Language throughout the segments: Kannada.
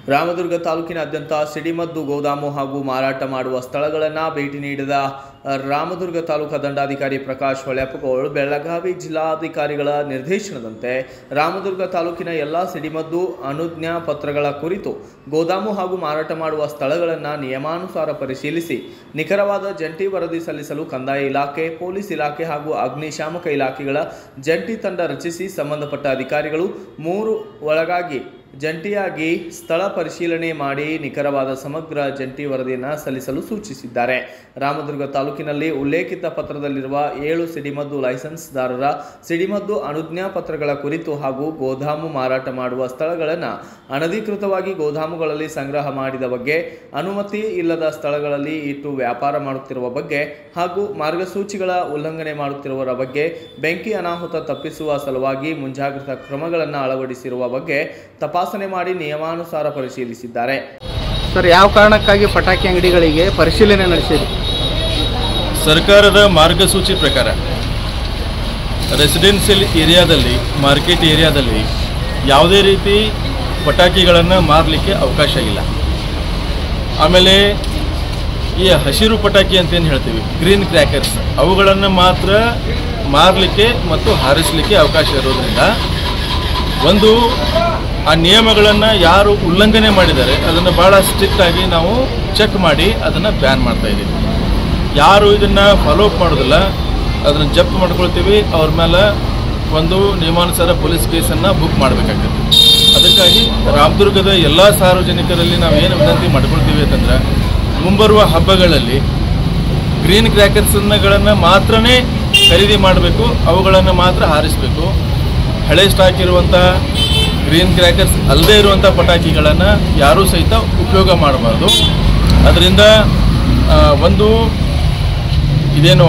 ರಾಮದುರ್ಗ ತಾಲೂಕಿನಾದ್ಯಂತ ಸಿಡಿಮದ್ದು ಗೋದಾಮು ಹಾಗೂ ಮಾರಾಟ ಮಾಡುವ ಸ್ಥಳಗಳನ್ನು ಭೇಟಿ ನೀಡಿದ ರಾಮದುರ್ಗ ತಾಲೂಕಾ ದಂಡಾಧಿಕಾರಿ ಪ್ರಕಾಶ್ ಹೊಳ್ಯಪ್ಪಗೋಳ್ ಬೆಳಗಾವಿ ಜಿಲ್ಲಾಧಿಕಾರಿಗಳ ನಿರ್ದೇಶನದಂತೆ ರಾಮದುರ್ಗ ತಾಲೂಕಿನ ಎಲ್ಲ ಸಿಡಿಮದ್ದು ಅನುಜ್ಞಾ ಪತ್ರಗಳ ಕುರಿತು ಗೋದಾಮು ಹಾಗೂ ಮಾರಾಟ ಮಾಡುವ ಸ್ಥಳಗಳನ್ನು ನಿಯಮಾನುಸಾರ ಪರಿಶೀಲಿಸಿ ನಿಖರವಾದ ಜಂಟಿ ವರದಿ ಸಲ್ಲಿಸಲು ಕಂದಾಯ ಇಲಾಖೆ ಪೊಲೀಸ್ ಇಲಾಖೆ ಹಾಗೂ ಅಗ್ನಿಶಾಮಕ ಇಲಾಖೆಗಳ ಜಂಟಿ ತಂಡ ರಚಿಸಿ ಸಂಬಂಧಪಟ್ಟ ಅಧಿಕಾರಿಗಳು ಮೂರು ಒಳಗಾಗಿ ಜಂಟಿಯಾಗಿ ಸ್ಥಳ ಪರಿಶೀಲನೆ ಮಾಡಿ ನಿಖರವಾದ ಸಮಗ್ರ ಜಂಟಿ ವರದಿಯನ್ನು ಸಲ್ಲಿಸಲು ಸೂಚಿಸಿದ್ದಾರೆ ರಾಮದುರ್ಗ ತಾಲೂಕಿನಲ್ಲಿ ಉಲ್ಲೇಖಿತ ಪತ್ರದಲ್ಲಿರುವ ಏಳು ಸಿಡಿಮದ್ದು ಲೈಸೆನ್ಸ್ದಾರರ ಸಿಡಿಮದ್ದು ಅನುಜ್ಞಾ ಪತ್ರಗಳ ಕುರಿತು ಹಾಗೂ ಗೋದಾಮು ಮಾರಾಟ ಮಾಡುವ ಸ್ಥಳಗಳನ್ನು ಅನಧಿಕೃತವಾಗಿ ಗೋದಾಮುಗಳಲ್ಲಿ ಸಂಗ್ರಹ ಮಾಡಿದ ಬಗ್ಗೆ ಅನುಮತಿ ಇಲ್ಲದ ಸ್ಥಳಗಳಲ್ಲಿ ಇಟ್ಟು ವ್ಯಾಪಾರ ಮಾಡುತ್ತಿರುವ ಬಗ್ಗೆ ಹಾಗೂ ಮಾರ್ಗಸೂಚಿಗಳ ಉಲ್ಲಂಘನೆ ಮಾಡುತ್ತಿರುವವರ ಬಗ್ಗೆ ಬೆಂಕಿ ಅನಾಹುತ ತಪ್ಪಿಸುವ ಸಲುವಾಗಿ ಮುಂಜಾಗ್ರತಾ ಕ್ರಮಗಳನ್ನು ಅಳವಡಿಸಿರುವ ಬಗ್ಗೆ ತಪಾಸಣೆ ಮಾಡಿ ನಿಯಮಾನುಸಾರ ಪರಿಶೀಲಿಸಿದ್ದಾರೆ ಸರ್ ಯಾವ ಕಾರಣಕ್ಕಾಗಿ ಪಟಾಕಿ ಅಂಗಡಿಗಳಿಗೆ ಪರಿಶೀಲನೆ ನಡೆಸಿರಿ ಸರ್ಕಾರದ ಮಾರ್ಗಸೂಚಿ ಪ್ರಕಾರ ರೆಸಿಡೆನ್ಷಿಯಲ್ ಏರಿಯಾದಲ್ಲಿ ಮಾರ್ಕೆಟ್ ಏರಿಯಾದಲ್ಲಿ ಯಾವುದೇ ರೀತಿ ಪಟಾಕಿಗಳನ್ನು ಮಾರಲಿಕ್ಕೆ ಅವಕಾಶ ಇಲ್ಲ ಆಮೇಲೆ ಈ ಹಸಿರು ಪಟಾಕಿ ಅಂತೇನು ಹೇಳ್ತೀವಿ ಗ್ರೀನ್ ಕ್ರ್ಯಾಕರ್ಸ್ ಅವುಗಳನ್ನು ಮಾತ್ರ ಮಾರಲಿಕ್ಕೆ ಮತ್ತು ಹಾರಿಸಲಿಕ್ಕೆ ಅವಕಾಶ ಇರೋದ್ರಿಂದ ಒಂದು ಆ ನಿಯಮಗಳನ್ನು ಯಾರು ಉಲ್ಲಂಘನೆ ಮಾಡಿದ್ದಾರೆ ಅದನ್ನು ಭಾಳ ಸ್ಟ್ರಿಕ್ಟ್ ಆಗಿ ನಾವು ಚೆಕ್ ಮಾಡಿ ಅದನ್ನು ಬ್ಯಾನ್ ಮಾಡ್ತಾ ಇದ್ದೀವಿ ಯಾರು ಇದನ್ನು ಫಾಲೋ ಅಪ್ ಮಾಡೋದಿಲ್ಲ ಅದನ್ನು ಜಪ್ತ್ ಮಾಡ್ಕೊಳ್ತೀವಿ ಅವ್ರ ಮೇಲೆ ಒಂದು ನಿಯಮಾನುಸಾರ ಪೊಲೀಸ್ ಕೇಸನ್ನು ಬುಕ್ ಮಾಡಬೇಕಾಗ್ತದೆ ಅದಕ್ಕಾಗಿ ರಾಮದುರ್ಗದ ಎಲ್ಲ ಸಾರ್ವಜನಿಕರಲ್ಲಿ ನಾವು ಏನು ವಿನಂತಿ ಮಾಡ್ಕೊಳ್ತೀವಿ ಅಂತಂದ್ರೆ ಮುಂಬರುವ ಹಬ್ಬಗಳಲ್ಲಿ ಗ್ರೀನ್ ಕ್ರ್ಯಾಕರ್ಸ್ಗಳನ್ನು ಮಾತ್ರನೇ ಖರೀದಿ ಮಾಡಬೇಕು ಅವುಗಳನ್ನು ಮಾತ್ರ ಹಾರಿಸಬೇಕು ಹಳೆ ಸ್ಟಾಕ್ ಇರುವಂಥ ಗ್ರೀನ್ ಕ್ರ್ಯಾಕರ್ಸ್ ಅಲ್ಲದೇ ಇರುವಂಥ ಪಟಾಕಿಗಳನ್ನು ಯಾರೂ ಸಹಿತ ಉಪಯೋಗ ಮಾಡಬಾರ್ದು ಅದರಿಂದ ಆ, ಒಂದು ಇದೇನು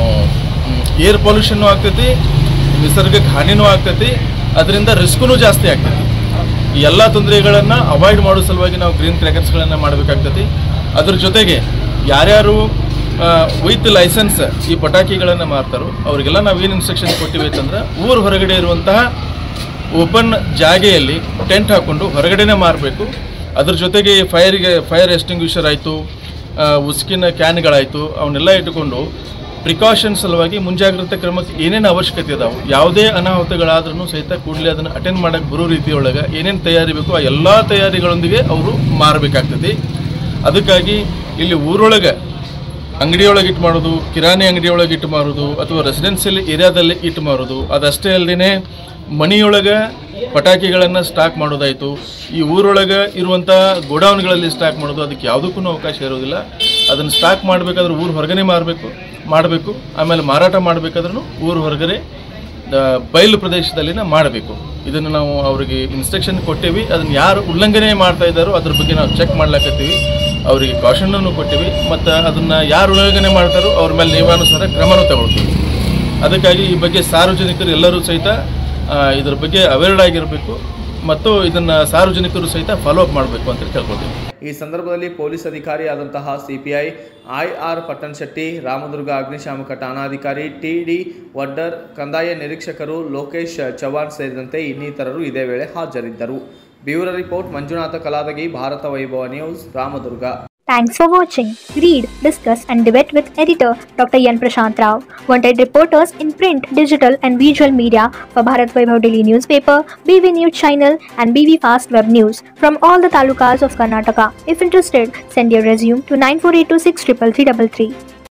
ಏರ್ ಪೊಲ್ಯೂಷನ್ನು ಆಗ್ತೈತಿ ನಿಸರ್ಗಕ್ಕೆ ಹಾನಿನೂ ಆಗ್ತೈತಿ ಅದರಿಂದ ರಿಸ್ಕೂ ಜಾಸ್ತಿ ಆಗ್ತೈತಿ ಈ ಎಲ್ಲ ತೊಂದರೆಗಳನ್ನು ಅವಾಯ್ಡ್ ಮಾಡೋ ಸಲುವಾಗಿ ನಾವು ಗ್ರೀನ್ ಕ್ರ್ಯಾಕರ್ಸ್ಗಳನ್ನು ಮಾಡಬೇಕಾಗ್ತೈತಿ ಅದ್ರ ಜೊತೆಗೆ ಯಾರ್ಯಾರು ವಿತ್ ಲೈಸೆನ್ಸ್ ಈ ಪಟಾಕಿಗಳನ್ನು ಮಾರ್ತಾರೋ ಅವರಿಗೆಲ್ಲ ನಾವು ಏನು ಇನ್ಸ್ಟ್ರಕ್ಷನ್ ಕೊಟ್ಟಿವಿ ಅಂತಂದ್ರೆ ಊರ ಹೊರಗಡೆ ಇರುವಂತಹ ಓಪನ್ ಜಾಗೆಯಲ್ಲಿ ಟೆಂಟ್ ಹಾಕ್ಕೊಂಡು ಹೊರಗಡೆನೇ ಮಾರಬೇಕು ಅದ್ರ ಜೊತೆಗೆ ಫೈರಿಗೆ ಫೈರ್ ಎಸ್ಟಿಂಗ್ವಿಷರ್ ಆಯಿತು ಉಸ್ಕಿನ ಕ್ಯಾನ್ಗಳಾಯಿತು ಅವನ್ನೆಲ್ಲ ಇಟ್ಟುಕೊಂಡು ಪ್ರಿಕಾಷನ್ ಸಲುವಾಗಿ ಮುಂಜಾಗ್ರತೆ ಕ್ರಮಕ್ಕೆ ಏನೇನು ಅವಶ್ಯಕತೆ ಇದಾವೆ ಯಾವುದೇ ಅನಾಹುತಗಳಾದ್ರೂ ಸಹಿತ ಕೂಡಲೇ ಅದನ್ನು ಅಟೆಂಡ್ ಮಾಡೋಕ್ಕೆ ಬರೋ ರೀತಿಯೊಳಗೆ ಏನೇನು ತಯಾರಿ ಬೇಕು ಆ ಎಲ್ಲ ತಯಾರಿಗಳೊಂದಿಗೆ ಅವರು ಮಾರಬೇಕಾಗ್ತದೆ ಅದಕ್ಕಾಗಿ ಇಲ್ಲಿ ಊರೊಳಗೆ ಅಂಗಡಿಯೊಳಗೆ ಇಟ್ಟು ಮಾಡೋದು ಕಿರಾಣಿ ಅಂಗಡಿಯೊಳಗೆ ಇಟ್ಟು ಮಾರೋದು ಅಥವಾ ರೆಸಿಡೆನ್ಷಿಯಲ್ ಏರಿಯಾದಲ್ಲಿ ಇಟ್ಟು ಮಾರೋದು ಅದಷ್ಟೇ ಅಲ್ಲದೆ ಮನೆಯೊಳಗೆ ಪಟಾಕಿಗಳನ್ನು ಸ್ಟಾಕ್ ಮಾಡೋದಾಯಿತು ಈ ಊರೊಳಗೆ ಇರುವಂಥ ಗೋಡೌನ್ಗಳಲ್ಲಿ ಸ್ಟಾಕ್ ಮಾಡೋದು ಅದಕ್ಕೆ ಯಾವುದಕ್ಕೂ ಅವಕಾಶ ಇರೋದಿಲ್ಲ ಅದನ್ನು ಸ್ಟಾಕ್ ಮಾಡಬೇಕಾದ್ರೆ ಊರು ಹೊರಗನೆ ಮಾರಬೇಕು ಮಾಡಬೇಕು ಆಮೇಲೆ ಮಾರಾಟ ಮಾಡಬೇಕಾದ್ರೂ ಊರು ಹೊರಗಡೆ ಆ, ಬಯಲು ಪ್ರದೇಶದಲ್ಲಿನ ಮಾಡಬೇಕು ಇದನ್ನು ನಾವು ಅವರಿಗೆ ಇನ್ಸ್ಟ್ರಕ್ಷನ್ ಕೊಟ್ಟೇವಿ ಅದನ್ನು ಯಾರು ಉಲ್ಲಂಘನೆ ಮಾಡ್ತಾ ಇದ್ದಾರೋ ಅದ್ರ ಬಗ್ಗೆ ನಾವು ಚೆಕ್ ಮಾಡ್ಲಾಕತ್ತೀವಿ ಅವರಿಗೆ ಕಾಷನನ್ನು ಕೊಟ್ಟಿವಿ ಮತ್ತು ಅದನ್ನು ಯಾರು ಉಲ್ಲಂಘನೆ ಮಾಡ್ತಾರೋ ಅವ್ರ ಮೇಲೆ ನಿಯಮಾನುಸಾರ ಕ್ರಮನೂ ತಗೊಳ್ತೀವಿ ಅದಕ್ಕಾಗಿ ಈ ಬಗ್ಗೆ ಸಾರ್ವಜನಿಕರು ಎಲ್ಲರೂ ಸಹಿತ ಆ, ಇದ್ರ ಬಗ್ಗೆ ಅವೇರ್ಡ್ ಆಗಿರಬೇಕು ಮತ್ತು ಇದನ್ನು ಸಾರ್ವಜನಿಕರು ಸಹಿತ ಫಾಲೋ ಅಪ್ ಮಾಡಬೇಕು ಅಂತ ಕೇಳ್ಕೊಳ್ತೀವಿ ಈ ಸಂದರ್ಭದಲ್ಲಿ ಪೊಲೀಸ್ ಅಧಿಕಾರಿಯಾದಂತಹ CPI I R Pattan Shetty Ramdurg ಅಗ್ನಿಶಾಮಕ ಠಾಣಾಧಿಕಾರಿ ಟಿ ಡಿ ವಡ್ಡರ್ ಕಂದಾಯ ನಿರೀಕ್ಷಕರು ಲೋಕೇಶ್ ಚವಾಣ್ ಸೇರಿದಂತೆ ಇನ್ನಿತರರು ಇದೇ ವೇಳೆ ಹಾಜರಿದ್ದರು bureau report Manjunath Kaladagi Bharat Vaibhav news Ramdurg Thanks for watching. Read, discuss, and debate with editor Dr. Yan Prashant Rao. Wanted reporters in print, digital, and visual media for Bharat Vaibhav Daily newspaper, BV News channel, and BV Fast Web News from all the talukas of Karnataka. If interested, send your resume to 9482633333.